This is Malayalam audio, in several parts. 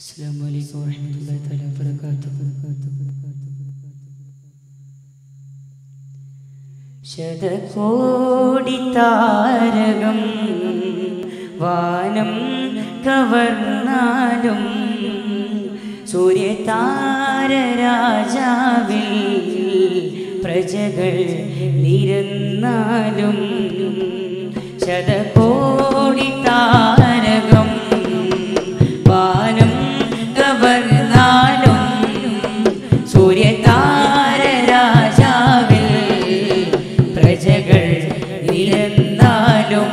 السلام عليكم ورحمة الله تعالى وبركاته ശതകോടി താരകം വാനം കവർന്നാലും സൂര്യതാരരാജാവിൽ പ്രജകൾ നിരന്നാലും ശതകോടി താരകം വാനം കവർന്നാലും സൂര്യതാരരാജാവിൽ പ്രജകൾ നിരന്നാലും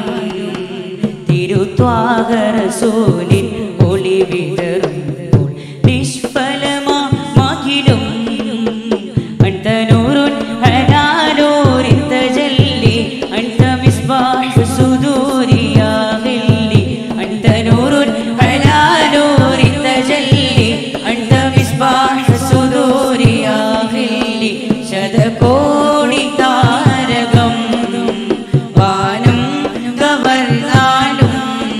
തിരുത്വാകരസൂലിൻ ഒളി വിതറുമ്പോൾ നിഷ്ഫലമാകിലും أنت نور على نور تجلي أنت مصباح الصدور يا غلي أنت نور على نور تجلي أنت مصباح الصدور يا غلي ശതകോടി താരകം വാനം കവർന്നാലും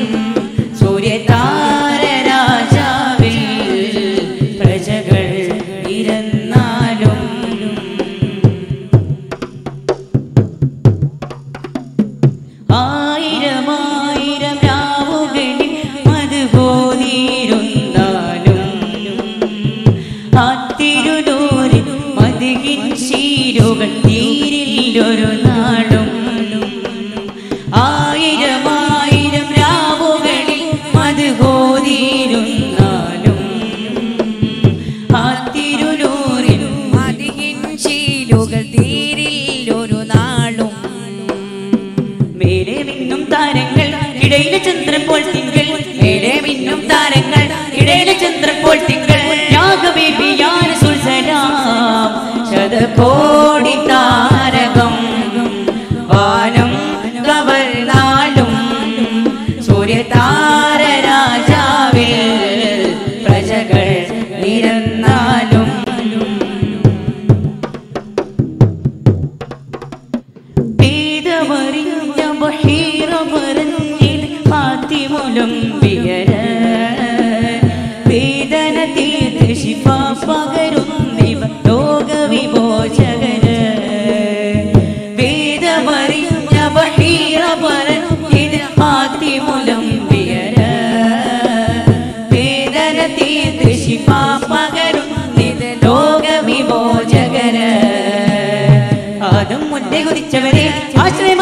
സൂര്യതാരരാജാവിൽ പ്രജകൾ ഇരുന്നാലും ആയിരമായിരം രാവുകളിൽ മതുപോതിരുന്നാലും ആ തിരുനൂരിൽ മതികിൻ ശീരുകൾ തീരില്ലൊരു നാടും ആയിരമായിരം രാവുകളിൽ മതുപോതിരുന്നാലും ആ തിരുനൂരിൽ മതിയിൻ ശീലുകൾ തീരില്ലൊരു നാളും മേലെ മിന്നും താരങ്ങൾ ഇടയിലെ ചന്ദ്രൻ പോൽ തിങ്കൾ മേലെ മിന്നും താരങ്ങൾ ഇടയിലെ ചന്ദ്രൻ പോൽ തിങ്കൾ യാഗബേബി യാന സുൽസലാം ശതകോടി താരകം വാനം കവർന്നാലും സൂര്യതാര രാജാവിൽ പ്രജകൾ നിരന്നാലും വേദമറിഞ്ഞ ബഹീറ പറഞ്ഞിൽ ഫാത്തിമുലും വിയര വേദന തീർത്ത് ശിഫ പകരുന്നിവ ലോകവിമോചകര് വേദമറിഞ്ഞ ബഹീറ പറഞ്ഞിൽ ഫാത്തിമുലും വിയര വേദന തീർത്ത് ശിഫ പകരുന്നിവ ലോകവിമോചകര് ആദം മുന്നേ കുതിച്ചവരെ ആശ്രയം